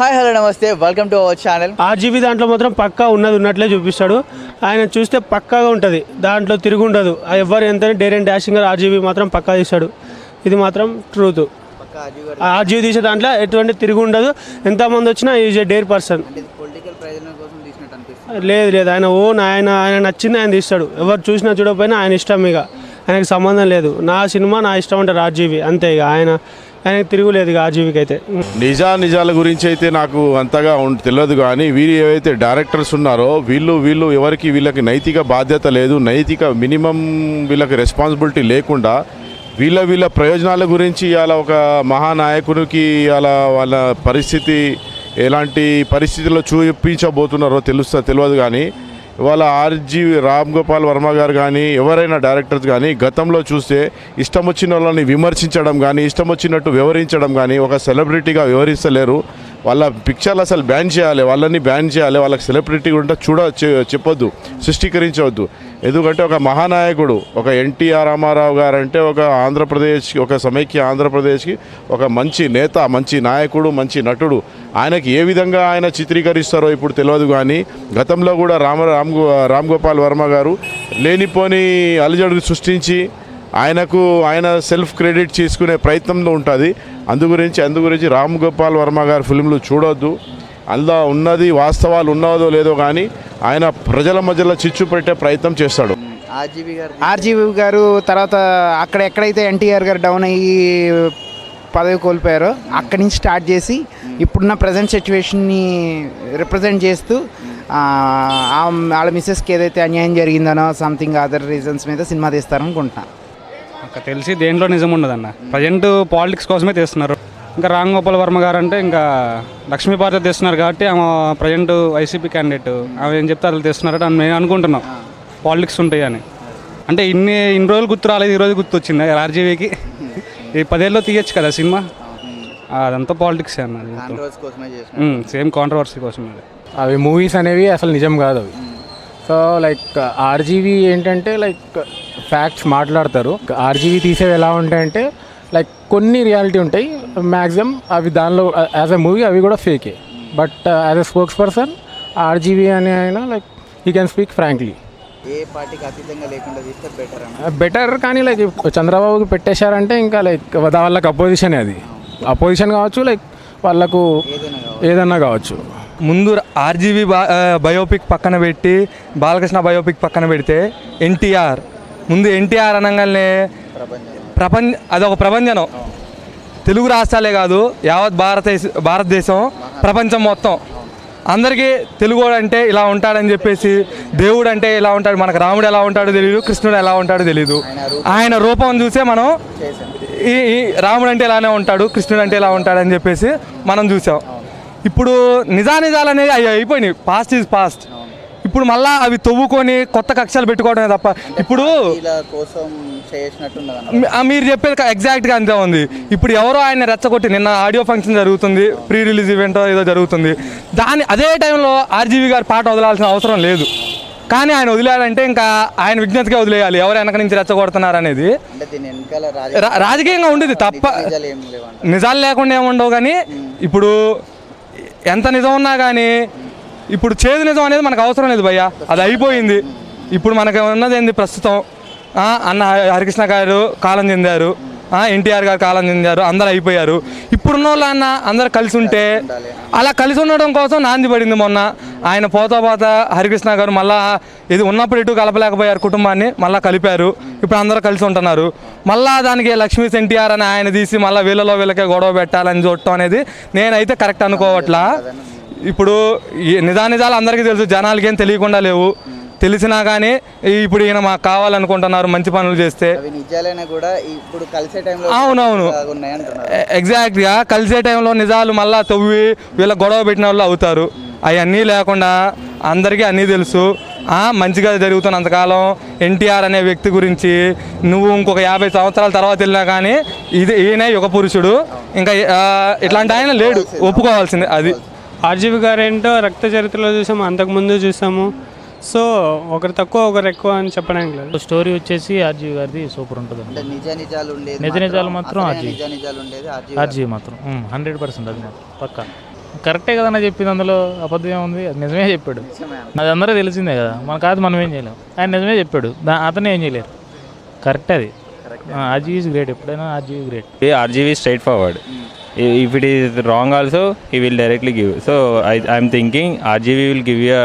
Hi hello నమస్తే welcome to our channel R G V దాంట్లో మాత్రం పక్కా ఉన్నది ఉన్నట్లే చూపిస్తాడు ఆయన చూస్తే పక్కాగా ఉంటుంది దాంట్లో తిరుగు ఉండదు ఎవరు ఎంత డేర్ అండ్ డాషింగ్ ఆర్జీబీ మాత్రం పక్కా తీస్తాడు ఇది మాత్రం ట్రూత్ ఆర్జీబీ తీసే దాంట్లో ఎటువంటి తిరుగు ఉండదు ఎంతమంది వచ్చినా is a dare person political ప్రయోజనం కోసం తీసినట్టు అనిపిస్తుంది లేదు లేదు ఆయన ఓన్ ఆయన ఆయన నచ్చింది ఆయన తీస్తాడు ఎవరు చూసినా చూడకపోయినా ఆయన ఇష్టం ఇక ఆయనకి సంబంధం లేదు నా సినిమా నా ఇష్టం అంటారు ఆర్జీబీ అంతే ఇక ఆయన ఆయనకి తిరుగులేదు ఇక ఆర్జీబీకి అయితే నిజా నిజాల గురించి అయితే నాకు అంతగా ఉం- తెలియదు కానీ వీరు ఏవైతే డైరెక్టర్స్ ఉన్నారో వీళ్ళు వీళ్ళు ఎవరికి వీళ్ళకి నైతిక బాధ్యత లేదు నైతిక మినిమం వీళ్ళకి రెస్పాన్సిబిలిటీ లేకుండా వీళ్ళ వీళ్ళ ప్రయోజనాల గురించి ఇవాళ ఒక మహానాయకునికి ఇవాళ వాళ్ళ పరిస్థితి ఎలాంటి పరిస్థితుల్లో చూపించబోతున్నారో తెలుస్తా తెలియదు కానీ ఇవాళ ఆర్జీ రామ్ గోపాల్ వర్మ గారు కానీ ఎవరైనా డైరెక్టర్స్ కానీ గతంలో చూస్తే ఇష్టం వచ్చిన వాళ్ళని విమర్శించడం కానీ ఇష్టం వచ్చినట్టు వివరించడం కానీ ఒక సెలబ్రిటీగా వివరిస్తలేరు వాళ్ళ పిక్చర్లు అసలు బ్యాన్ చేయాలి వాళ్ళని బ్యాన్ చేయాలి వాళ్ళకి సెలబ్రిటీ ఉంటే చూడ చె- చెప్పొద్దు సృష్టీకరించవద్దు ఎందుకంటే ఒక మహానాయకుడు ఒక ఎన్టీఆర్ రామారావు గారు అంటే ఒక ఆంధ్రప్రదేశ్ ఒక సమైక్య ఆంధ్రప్రదేశ్కి ఒక మంచి నేత మంచి నాయకుడు మంచి నటుడు ఆయనకి ఏ విధంగా ఆయన చిత్రీకరిస్తారో ఇప్పుడు తెలియదు కానీ గతంలో కూడా రామ రామ్ గో- రామ్ గోపాల్ వర్మ గారు లేనిపోని అలజడులు సృష్టించి ఆయనకు ఆయన సెల్ఫ్ క్రెడిట్ చేసుకునే ప్రయత్నంలో ఉంటుంది అందు గురించి అందు గురించి రామ్ గోపాల్ వర్మ గారి ఫిల్మ్లు చూడొద్దు అందులో ఉన్నది వాస్తవాలు ఉన్నదో లేదో కానీ ఆయన ప్రజల మధ్యలో చిచ్చు పెట్టే ప్రయత్నం చేస్తాడు ఆర్జీబీ గారు ఆర్జీవి గారు తర్వాత అక్కడ ఎక్కడైతే ఎన్టీఆర్ గారు డౌన్ అయ్యి పదవి కోల్పోయారో అక్కడి నుంచి స్టార్ట్ చేసి ఇప్పుడున్న ప్రజెంట్ సిచ్యువేషన్ని రిప్రజెంట్ చేస్తూ ఆ, ఆ వాళ్ళ మిస్సెస్కి ఏదైతే అన్యాయం జరిగిందనో సంథింగ్ అదర్ రీజన్స్ మీద సినిమా తీస్తారనుకుంటున్నా నాకు తెలిసి దేంట్లో నిజం ఉండదన్న ప్రజెంట్ పాలిటిక్స్ కోసమే తీస్తున్నారు ఇంకా రామ్ గోపాల్ వర్మ గారు అంటే ఇంకా లక్ష్మీపార్త తీస్తున్నారు కాబట్టి ఆమె ప్రజెంట్ వైసీపీ క్యాండిడేట్ ఆమె ఏం చెప్తే అది తీస్తున్నారని అని నేను అనుకుంటున్నాం పాలిటిక్స్ ఉంటాయి అని అంటే ఇన్ని ఇన్ని రోజులు గుర్తు రాలేదు ఈ రోజు గుర్తు వచ్చింది ఆర్జీవీకి ఈ పదేళ్ళలో తీయచ్చు కదా సినిమా అదంతా పాలిటిక్స్ అన్నది రోజు కోసమే చేసిన సేమ్ కాంట్రవర్సీ కోసం అది అవి మూవీస్ అనేవి అసలు నిజం కాదు అవి సో లైక్ ఆర్జీవీ ఏంటంటే లైక్ ఫ్యాక్ట్స్ మాట్లాడతారు ఆర్జీవీ తీసేవి ఎలా ఉంటాయంటే లైక్ కొన్ని రియాలిటీ ఉంటాయి మ్యాక్సిమం అవి దానిలో యాజ్ ఎ మూవీ అవి కూడా ఫేకే but as a spokesperson RGV అనే ఆయన like you can speak frankly ఏ పార్టీకి అతీతంగా లేకుండా తీస్తే బెటర్ అన్న బెటర్ కానీ లైక్ చంద్రబాబుకి పెట్టేశారంటే ఇంకా లైక్ వాళ్ళకి అపోజిషన్ అది అపోజిషన్ కావచ్చు లైక్ వాళ్ళకు ఏదన్నా కావచ్చు ముందు ఆర్జీబీ బా బయోపిక్ పక్కన పెట్టి బాలకృష్ణ బయోపిక్ పక్కన పెడితే ఎన్టీఆర్ ముందు ఎన్టీఆర్ అనగానే ప్రపంచ అదొక ప్రపంచనం తెలుగు రాష్ట్రాలే కాదు యావత్ భారతదేశ భారతదేశం ప్రపంచం మొత్తం అందరికీ తెలుగు అంటే ఇలా ఉంటాడని చెప్పేసి దేవుడు అంటే ఇలా ఉంటాడు మనకు రాముడు ఎలా ఉంటాడో తెలియదు కృష్ణుడు ఎలా ఉంటాడో తెలియదు ఆయన రూపం చూసే మనం ఈ ఈ రాముడు అంటే ఇలానే ఉంటాడు కృష్ణుడు అంటే ఇలా ఉంటాడని చెప్పేసి మనం చూసాం ఇప్పుడు నిజానిజాలు అనేది అవి అయిపోయినాయి పాస్ట్ ఈజ్ పాస్ట్ ఇప్పుడు మళ్ళా అవి తవ్వుకొని కొత్త కక్షలు పెట్టుకోవడమే తప్ప ఇప్పుడు ఇలా కోసం చేసినట్టున్నదన్న మీ- ఆ మీరు చెప్పేది ఎగ్జాక్ట్గా అంతే ఉంది ఇప్పుడు ఎవరో ఆయన రెచ్చగొట్టి నిన్న ఆడియో ఫంక్షన్ జరుగుతుంది ప్రీ రిలీజ్ ఈవెంట్ ఏదో జరుగుతుంది దాని అదే టైంలో ఆర్జీవీ గారి పాట వదలాల్సిన అవసరం లేదు కానీ ఆయన వదిలేయాలంటే ఇంకా ఆయన విజ్ఞతగా వదిలేయాలి ఎవరు వెనక నుంచి రెచ్చగొడుతున్నారు అనేది అంటే దీని వెనకాల రా- రాజకీయంగా ఉండేది తప్ప రాజకీయాలు ఏం లేవంట నిజాలు లేకుండా ఏముండవు కానీ ఇప్పుడు ఎంత నిజం ఉన్నా కానీ ఇప్పుడు చేదు నిజం అనేది మనకు అవసరం లేదు భయ్య అది అయిపోయింది ఇప్పుడు మనకు ఉన్నది ఏంది ప్రస్తుతం ఆ, అన్న హరికృష్ణ గారు కాలం చెందారు ఎన్టీఆర్ గారు కాలం చెందారు అందరు అయిపోయారు ఇప్పుడున్న వాళ్ళు అన్న అందరు కలిసి ఉంటే అలా కలిసి ఉండడం కోసం నాంది పడింది మొన్న ఆయన పోతా పోతా హరికృష్ణ గారు మళ్ళా ఇది ఉన్నప్పుడు ఇటు కలపలేకపోయారు కుటుంబాన్ని మళ్ళీ కలిపారు ఇప్పుడు అందరూ కలిసి ఉంటున్నారు మళ్ళా దానికి లక్ష్మీ ఎన్టీఆర్ అని ఆయన తీసి మళ్ళీ వీళ్ళలో వీళ్ళకే గొడవ పెట్టాలని చూడటం అనేది నేనైతే కరెక్ట్ అనుకోవట్లా ఇప్పుడు ఈ నిజానిజాలు అందరికీ తెలుసు జనాలకి ఏం తెలియకుండా లేవు తెలిసినా కానీ ఇప్పుడు ఈయన మాకు కావాలనుకుంటున్నారు మంచి పనులు చేస్తే అవి నిజాలైనా కూడా ఇప్పుడు కలిసే టైంలో అవునవును ఉన్నాయి అంటున్నారు ఎ- ఎగ్జాక్ట్గా కలిసే టైంలో నిజాలు మళ్ళా తవ్వి వీళ్ళ గొడవ పెట్టిన వాళ్ళు అవుతారు అవన్నీ లేకుండా అందరికీ అన్నీ తెలుసు ఆ, మంచిగా జరుగుతున్నంతకాలం ఎన్టీఆర్ అనే వ్యక్తి గురించి నువ్వు ఇంకొక యాభై సంవత్సరాల తర్వాత వెళ్ళినా కానీ ఇది ఈయనే యుగ పురుషుడు ఇంకా ఆ, ఇట్లాంటి ఆయన లేడు ఒప్పుకోవాల్సిందే అది ఆర్జీబీ గారు ఏంటో రక్త చరిత్రలో చూసాము అంతకుముందు చూసాము సో ఒకరు తక్కువ ఒకరు ఎక్కువ అని చెప్పడానికి లేదు స్టోరీ వచ్చేసి ఆర్జీవి గారిది సూపర్ ఉంటుంది అంటే నిజ నిజాలు ఉండేది నిజ నిజాలు మాత్రం అసలే ఆర్జీవి. నిజ నిజాలు ఉండేది ఆర్జీవి ఆర్జీవి మాత్రం హండ్రెడ్ పర్సెంట్ అది మాత్రం పక్కా కరెక్టే కదన్నా చెప్పింది అందులో అబద్ధం ఏముంది అది నిజమే చెప్పాడు అది అందరూ తెలిసిందే కదా మన కాదు మనం ఏం చేయలేం ఆయన నిజమే చెప్పాడు దా అతనే ఏం చేయలేరు కరెక్ట్ అది ఆర్జీ ఈజ్ గ్రేట్ ఎప్పుడైనా R G is great RGV is straightforward. I- If it is wrong, also he will directly give. So I I'm thinking RGV will give you a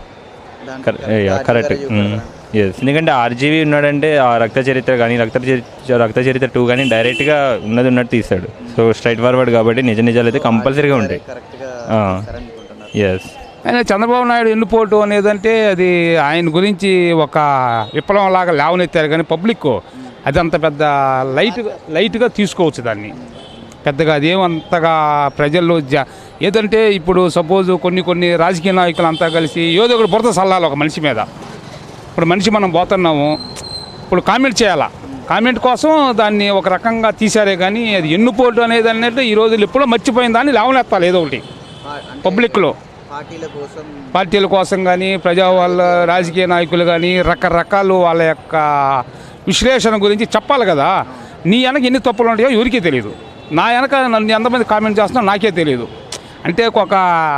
దాంట్లో yeah, RGV correct. గారే చూపెడతారా? Yes ఎందుకంటే RGV ఉన్నాడంటే ఆ రక్త చరిత్ర కానీ రక్త చరిత్ర రక్త చరిత్ర టూ కానీ డైరెక్ట్గా ఉన్నది ఉన్నట్టు తీస్తాడు సో స్ట్రైట్ ఫార్వర్డ్ కాబట్టి నిజ నిజాలు అయితే కంపల్సరీగా ఉంటాయి కరెక్ట్గా ఆ. అనుకుంటున్నారు ఎస్ ఆయన చంద్రబాబు నాయుడు ఎన్నుపోటు అనేదంటే అది ఆయన గురించి ఒక విప్లవం లాగా లేవనెత్తారు కానీ పబ్లిక్ అది అంత పెద్ద లైట్ లైట్గా తీసుకోవచ్చు దాన్ని పెద్దగా అదేమంతగా ప్రజల్లో జ ఏదంటే ఇప్పుడు సపోజ్ కొన్ని కొన్ని రాజకీయ నాయకులు అంతా కలిసి ఏదో ఒకటి బురద సల్లాలి ఒక మనిషి మీద ఇప్పుడు మనిషి మనం పోతున్నాము ఇప్పుడు కామెంట్ చేయాలా కామెంట్ కోసం దాన్ని ఒక రకంగా తీశారే కానీ అది ఎన్నుపోటు అనేది అనేది ఈ రోజులు ఎప్పుడో మర్చిపోయిన దాన్ని లేవనెత్తాలి ఏదో ఒకటి పబ్లిక్లో పార్టీల కోసం పార్టీల కోసం కానీ ప్రజా వాళ్ళ రాజకీయ నాయకులు కానీ రకరకాలు వాళ్ళ యొక్క విశ్లేషణ గురించి చెప్పాలి కదా నీ వెనక ఎన్ని తప్పులు ఉంటాయో ఎవరికీ తెలియదు నా వెనక నన్ను ఎంతమంది కామెంట్ చేస్తున్నా నాకే తెలియదు అంటే ఒక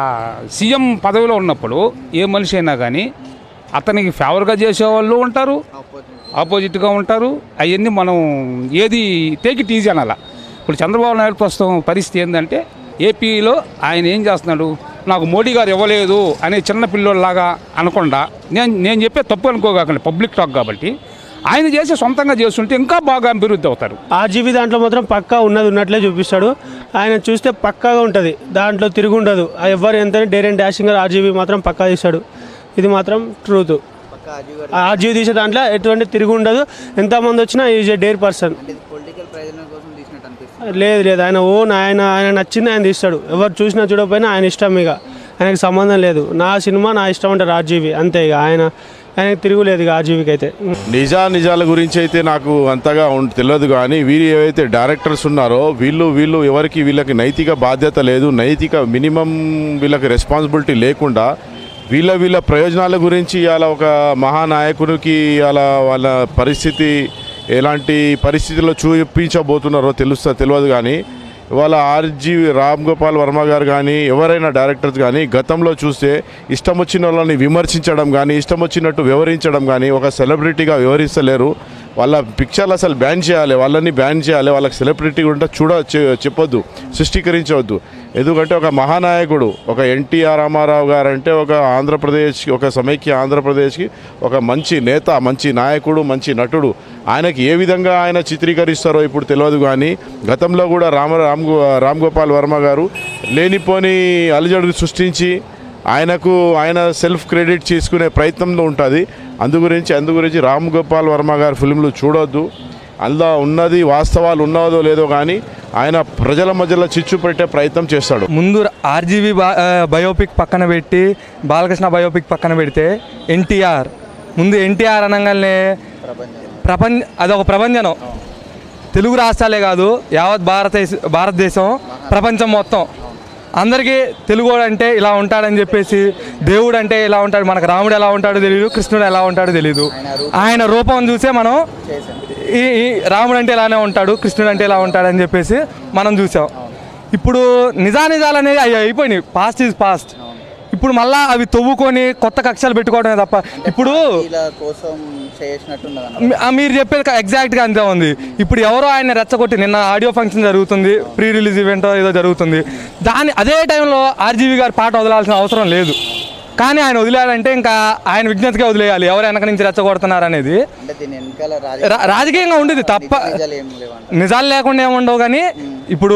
సీఎం పదవిలో ఉన్నప్పుడు ఏ మనిషి అయినా కానీ అతనికి ఫేవర్గా చేసేవాళ్ళు ఉంటారు ఆపోజిట్గా ఉంటారు అవన్నీ మనం ఏది టేక్ ఇట్ ఈజీ అనాల ఇప్పుడు చంద్రబాబు నాయుడు ప్రస్తుతం పరిస్థితి ఏంటంటే ఏపీలో ఆయన ఏం చేస్తున్నాడు నాకు మోడీ గారు ఇవ్వలేదు అనే చిన్న పిల్లోళ్ళలాగా అనకుండా నేను నేను చెప్పే తప్పు అనుకోగాకండి పబ్లిక్ టాక్ కాబట్టి ఆయన చేసి సొంతంగా చేస్తుంటే ఇంకా బాగా అభివృద్ధి అవుతారు ఆర్జీబీ దాంట్లో మాత్రం పక్కా ఉన్నది ఉన్నట్లే చూపిస్తాడు ఆయన చూస్తే పక్కాగా ఉంటుంది దాంట్లో తిరుగుండదు ఎవరు ఎంత డేర్ అండ్ డాషింగ్ ఆర్జీబీ మాత్రం పక్కా తీస్తాడు ఇది మాత్రం ట్రూత్ పక్క ఆర్జీ గారు ఆర్జీబీ తీసే దాంట్లో ఎటువంటి తిరుగు ఉండదు ఎంతమంది వచ్చినా ఈజ్ ఏ డేర్ పర్సన్ అంటే పొలిటికల్ ప్రయోజనం కోసం తీసినట్టు అనిపిస్తుంది లేదు లేదు ఆయన ఓన్ ఆయన ఆయన నచ్చింది ఆయన తీస్తాడు ఎవరు చూసినా చూడకపోయినా ఆయన ఇష్టం ఇక ఆయనకి సంబంధం లేదు నా సినిమా నా ఇష్టం అంటారు ఆర్జీబీ అంతే ఇక ఆయన ఆయనకి తిరుగులేదు ఇక ఆర్జీబీకి అయితే నిజా నిజాల గురించి అయితే నాకు అంతగా ఉం- తెలియదు కానీ వీరు ఏవైతే డైరెక్టర్స్ ఉన్నారో వీళ్ళు వీళ్ళు ఎవరికి వీళ్ళకి నైతిక బాధ్యత లేదు నైతిక మినిమం వీళ్ళకి రెస్పాన్సిబిలిటీ లేకుండా వీళ్ళ వీళ్ళ ప్రయోజనాల గురించి ఇవాళ ఒక మహానాయకునికి ఇవాళ వాళ్ళ పరిస్థితి ఎలాంటి పరిస్థితుల్లో చూపించబోతున్నారో తెలుస్తా తెలియదు కానీ ఇవాళ ఆర్జీ రామ్ గోపాల్ వర్మ గారు కానీ ఎవరైనా డైరెక్టర్స్ కానీ గతంలో చూస్తే ఇష్టం వచ్చిన వాళ్ళని విమర్శించడం కానీ ఇష్టం వచ్చినట్టు వివరించడం కానీ ఒక సెలబ్రిటీగా వివరిస్తలేరు వాళ్ళ పిక్చర్లు అసలు బ్యాన్ చేయాలి వాళ్ళని బ్యాన్ చేయాలి వాళ్ళకి సెలబ్రిటీ ఉంటే చూడ చె- చెప్పొద్దు సృష్టీకరించవద్దు ఎందుకంటే ఒక మహానాయకుడు ఒక ఎన్టీఆర్ రామారావు గారు అంటే ఒక ఆంధ్రప్రదేశ్కి ఒక సమైక్య ఆంధ్రప్రదేశ్కి ఒక మంచి నేత మంచి నాయకుడు మంచి నటుడు ఆయనకి ఏ విధంగా ఆయన చిత్రీకరిస్తారో ఇప్పుడు తెలియదు కానీ గతంలో కూడా రామ రామ్ గో- రామ్ గోపాల్ వర్మ గారు లేనిపోని అలజడులు సృష్టించి ఆయనకు ఆయన సెల్ఫ్ క్రెడిట్ చేసుకునే ప్రయత్నంలో ఉంటుంది అందు గురించి అందు గురించి రామ్ గోపాల్ వర్మ గారి ఫిల్మ్లు చూడొద్దు అందులో ఉన్నది వాస్తవాలు ఉన్నదో లేదో కానీ ఆయన ప్రజల మధ్యలో చిచ్చు పెట్టే ప్రయత్నం చేస్తాడు ముందు ఆర్జీవీ బయోపిక్ పక్కన పెట్టి బాలకృష్ణ బయోపిక్ పక్కన పెడితే ఎన్టీఆర్ ముందు ఎన్టీఆర్ అనగానే ప్రపంచ అదొక ప్రపంచనం తెలుగు రాష్ట్రాలే కాదు యావత్ భారతదేశ భారతదేశం ప్రపంచం మొత్తం అందరికీ తెలుగు అంటే ఇలా ఉంటాడని చెప్పేసి దేవుడు అంటే ఇలా ఉంటాడు మనకు రాముడు ఎలా ఉంటాడో తెలియదు కృష్ణుడు ఎలా ఉంటాడో తెలియదు ఆయన రూపం చూసే మనం ఈ ఈ రాముడు అంటే ఇలానే ఉంటాడు కృష్ణుడు అంటే ఇలా ఉంటాడని చెప్పేసి మనం చూసాం ఇప్పుడు నిజానిజాలు అనేది అవి అయిపోయినాయి పాస్ట్ ఈజ్ పాస్ట్ ఇప్పుడు మళ్ళా అవి తవ్వుకొని కొత్త కక్షలు పెట్టుకోవడమే తప్ప ఇప్పుడు వీళ్ళ కోసం చేసినట్టున్నది అన్న మీ- ఆ మీరు చెప్పేది క- ఎగ్జాక్ట్గా అంతే ఉంది ఇప్పుడు ఎవరో ఆయన రెచ్చగొట్టి నిన్న ఆడియో ఫంక్షన్ జరుగుతుంది ప్రీ రిలీజ్ ఈవెంట్ ఏదో జరుగుతుంది దాని అదే టైంలో ఆర్జీవి గారి పాట వదలాల్సిన అవసరం లేదు కానీ ఆయన వదిలేయాలంటే ఇంకా ఆయన విజ్ఞతగా వదిలేయాలి ఎవరు వెనక నుంచి రెచ్చగొడుతున్నారు అనేది అంటే దీని వెనకాల రా- రాజకీయంగా ఉండేది తప్ప నిజాలు ఏం లేవంట నిజాలు లేకుండా ఏముండవు కానీ ఇప్పుడు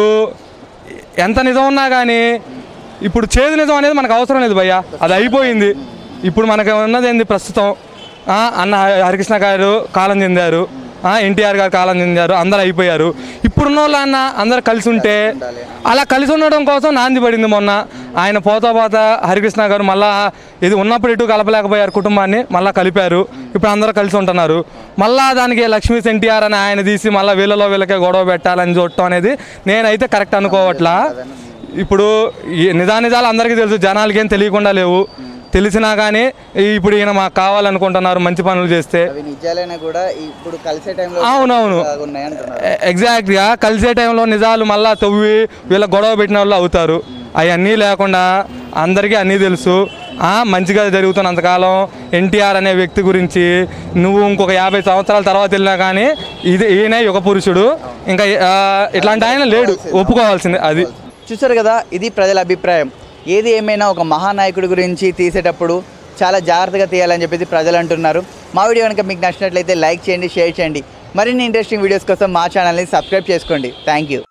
ఎంత నిజం ఉన్నా కానీ ఇప్పుడు చేదు నిజం అనేది మనకు అవసరం లేదు భయ్య అది అయిపోయింది ఇప్పుడు మనకు ఉన్నది ఏంది ప్రస్తుతం ఆ, అన్న హరికృష్ణ గారు కాలం చెందారు ఎన్టీఆర్ గారు కాలం చెందారు అందరు అయిపోయారు ఇప్పుడున్న వాళ్ళు అన్న అందరు కలిసి ఉంటే అలా కలిసి ఉండడం కోసం నాంది పడింది మొన్న ఆయన పోతా పోతా హరికృష్ణ గారు మళ్ళా ఇది ఉన్నప్పుడు ఇటు కలపలేకపోయారు కుటుంబాన్ని మళ్ళా కలిపారు ఇప్పుడు అందరూ కలిసి ఉంటున్నారు మళ్ళా దానికి లక్ష్మీ ఎన్టీఆర్ అని ఆయన తీసి మళ్ళీ వీళ్ళలో వీళ్ళకే గొడవ పెట్టాలని చూడటం అనేది నేనైతే కరెక్ట్ అనుకోవట్లా ఇప్పుడు ఈ నిజానిజాలు అందరికీ తెలుసు జనాలకి ఏం తెలియకుండా లేవు తెలిసినా కానీ ఇప్పుడు ఈయన మాకు కావాలనుకుంటున్నారు మంచి పనులు చేస్తే అవి నిజాలైనా కూడా ఇప్పుడు కలిసే టైంలో అవునవును. ఉన్నాయి అంటున్నారు ఎ- ఎగ్జాక్ట్గా కలిసే టైంలో నిజాలు మళ్ళా తవ్వి వీళ్ళ గొడవ పెట్టిన వాళ్ళు అవుతారు అవన్నీ లేకుండా అందరికీ అన్నీ తెలుసు ఆ, మంచిగా జరుగుతున్నంతకాలం ఎన్టీఆర్ అనే వ్యక్తి గురించి నువ్వు ఇంకొక యాభై సంవత్సరాల తర్వాత వెళ్ళినా కానీ ఇది ఈయన యుగ పురుషుడు ఇంకా ఆ, ఇట్లాంటి ఆయన లేడు ఒప్పుకోవాల్సిందే అది చూసారు కదా ఇది ప్రజల అభిప్రాయం ఏది ఏమైనా ఒక మహానాయకుడి గురించి తీసేటప్పుడు చాలా జాగ్రత్తగా తీయాలని చెప్పేసి ప్రజలు అంటున్నారు మా వీడియో కనుక మీకు నచ్చినట్లయితే లైక్ చేయండి షేర్ చేయండి మరిన్ని ఇంట్రెస్టింగ్ వీడియోస్ కోసం మా ఛానల్ని సబ్స్క్రైబ్ చేసుకోండి థ్యాంక్ యూ